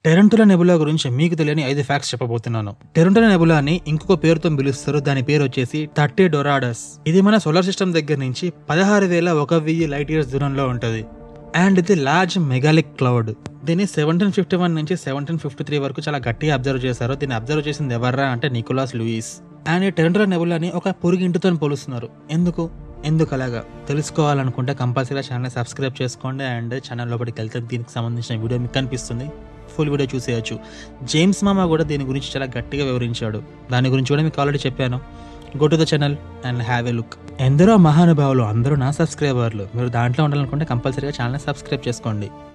టెరంటుల nebula గురించి మీకు తెలియని ఐదు ఫ్యాక్ట్స్ చెప్పబోతున్నాను టెరంటుల నెబులాని ఇంకొక పేరుతో పిలుస్తారు దాని పేరు వచ్చేసి థర్టీ డొరాడస్ ఇది మన సోలార్ సిస్టమ్ దగ్గర నుంచి పదహారు వేల ఒక వెయ్యి లైట్ ఇయర్స్ దూరంలో ఉంటుంది అండ్ ఇది లార్జ్ మెగాలిక్ క్లౌడ్ దీన్ని సెవెంటీన్ ఫిఫ్టీ వన్ నుంచి సెవెంటీన్ ఫిఫ్టీ త్రీ వరకు చాలా గట్టిగా అబ్జర్వ్ చేశారు దీన్ని అబ్జర్వ్ చేసింది ఎవర్రా అంటే నికోలాస్ లూయిస్ అండ్ ఈ టెరంటుల నెబులాని ఒక పొరుగింటితో పోలుస్తున్నారు ఎందుకు ఎందుకు అలాగా తెలుసుకోవాలనుకుంటే కంపల్సరీగా ఛానల్ సబ్స్క్రైబ్ చేసుకోండి అండ్ ఛానల్ లోపలికి వెళ్తే దీనికి సంబంధించిన వీడియో మీకు కనిపిస్తుంది ఫుల్ వీడియో చూసేయచ్చు జేమ్స్ మామా కూడా దీని గురించి చాలా గట్టిగా వివరించాడు దాని గురించి కూడా మీకు ఆల్రెడీ చెప్పాను go to the channel and have a look ఎందరో మహానుభావులు అందరూ నా సబ్స్క్రైబర్లు మీరు దాంట్లో ఉండాలనుకుంటే కంపల్సరీగా ఛానల్ సబ్స్క్రైబ్ చేసుకోండి